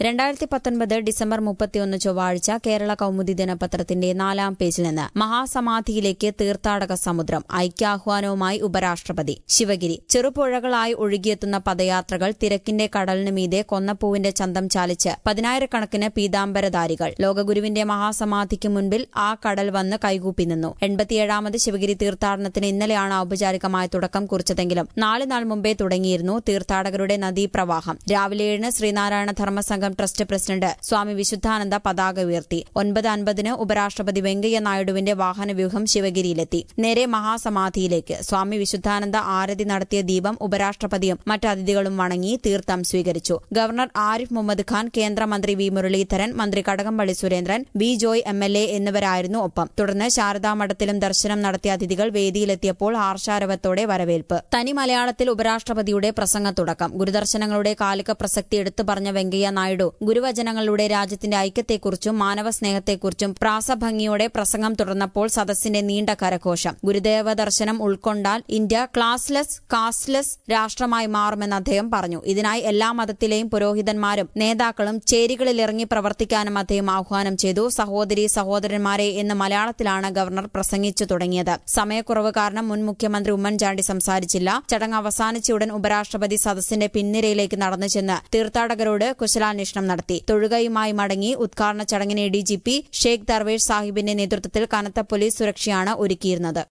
രണ്ടായിരത്തി പത്തൊൻപത് ഡിസംബർ മുപ്പത്തിയൊന്ന് ചൊവ്വാഴ്ച കേരള കൌമുദി ദിനപത്രത്തിന്റെ നാലാം പേജിൽ നിന്ന് മഹാസമാധിയിലേക്ക് തീർത്ഥാടക സമുദ്രം ഐക്യാഹ്വാനവുമായി ഉപരാഷ്ട്രപതി ശിവഗിരി ചെറുപുഴകളായി ഒഴുകിയെത്തുന്ന പദയാത്രകൾ തിരക്കിന്റെ കടലിന് മീതെ കൊന്നപ്പൂവിന്റെ ചന്തം ചാലിച്ച് പതിനായിരക്കണക്കിന് പീതാംബരധാരികൾ ലോകഗുരുവിന്റെ മഹാസമാധിക്ക് മുൻപിൽ ആ കടൽ വന്ന് കൈകൂപ്പി നിന്നു എൺപത്തിയേഴാമത് ശിവഗിരി തീർത്ഥാടനത്തിന് ഇന്നലെയാണ് ഔപചാരികമായ തുടക്കം കുറിച്ചതെങ്കിലും നാല് നാൾ മുമ്പേ തുടങ്ങിയിരുന്നു തീർത്ഥാടകരുടെ നദീപ്രവാഹം രാവിലെ ഏഴിന് ശ്രീനാരായണ ധർമ്മസംഘം ട്രസ്റ്റ് പ്രസിഡന്റ് സ്വാമി വിശുദ്ധാനന്ദ പതാക ഉയർത്തി ഒൻപത് അൻപതിന് ഉപരാഷ്ട്രപതി വെങ്കയ്യ നായിഡുവിന്റെ വാഹനവ്യൂഹം ശിവഗിരിയിലെത്തി നേരെ മഹാസമാധിയിലേക്ക് സ്വാമി വിശുദ്ധാനന്ദ ആരതി നടത്തിയ ദീപം ഉപരാഷ്ട്രപതിയും മറ്റ് അതിഥികളും വണങ്ങി തീർത്ഥം സ്വീകരിച്ചു ഗവർണർ ആരിഫ് മുഹമ്മദ് ഖാൻ കേന്ദ്രമന്ത്രി വി മുരളീധരൻ മന്ത്രി Kadakampally Surendran V Joy M L A എന്നിവരായിരുന്നു ഒപ്പം തുടർന്ന് ശാരദാമഠത്തിലും ദർശനം നടത്തിയ അതിഥികൾ വേദിയിലെത്തിയപ്പോൾ ആർഷാരവത്തോടെ വരവേൽപ്പ് തനി മലയാളത്തിൽ ഉപരാഷ്ട്രപതിയുടെ പ്രസംഗ തുടക്കം ഗുരുദർശനങ്ങളുടെ കാലിക പ്രസക്തി എടുത്തു പറഞ്ഞ വെങ്കയ്യ നായിഡു ഗുരുവചനങ്ങളുടെ രാജ്യത്തിന്റെ ഐക്യത്തെക്കുറിച്ചും മാനവ സ്നേഹത്തെക്കുറിച്ചും പ്രാസഭംഗിയോടെ പ്രസംഗം തുടർന്നപ്പോൾ സദസ്സിന്റെ നീണ്ട കരഘോഷം ഗുരുദേവ ദർശനം ഉൾക്കൊണ്ടാൽ ഇന്ത്യ ക്ലാസ്ലെസ് കാസ്റ്റ്ലെസ് രാഷ്ട്രമായി മാറുമെന്ന് അദ്ദേഹം പറഞ്ഞു ഇതിനായി എല്ലാ മതത്തിലെയും പുരോഹിതന്മാരും നേതാക്കളും ചേരികളിലിറങ്ങി പ്രവർത്തിക്കാനും അദ്ദേഹം ആഹ്വാനം ചെയ്തു സഹോദരി സഹോദരന്മാരെ എന്ന് മലയാളത്തിലാണ് ഗവർണർ പ്രസംഗിച്ചു തുടങ്ങിയത് സമയക്കുറവ് കാരണം മുൻ മുഖ്യമന്ത്രി ഉമ്മൻചാണ്ടി സംസാരിച്ചില്ല ചടങ്ങ് അവസാനിച്ചയുടൻ ഉപരാഷ്ട്രപതി സദസ്സിന്റെ പിൻനിരയിലേക്ക് നടന്നു ചെന്ന് തീർത്ഥാടകരോട് കുശലാന്വേഷണം നടത്തി തൊഴുകയുമായി മടങ്ങി ഉദ്ഘാടന ചടങ്ങിന് ഡിജിപി ഷെയ്ഖ് ദർവേഷ് സാഹിബിന്റെ നേതൃത്വത്തിൽ കനത്ത പോലീസ് സുരക്ഷയാണ് ഒരുക്കിയിരുന്നത്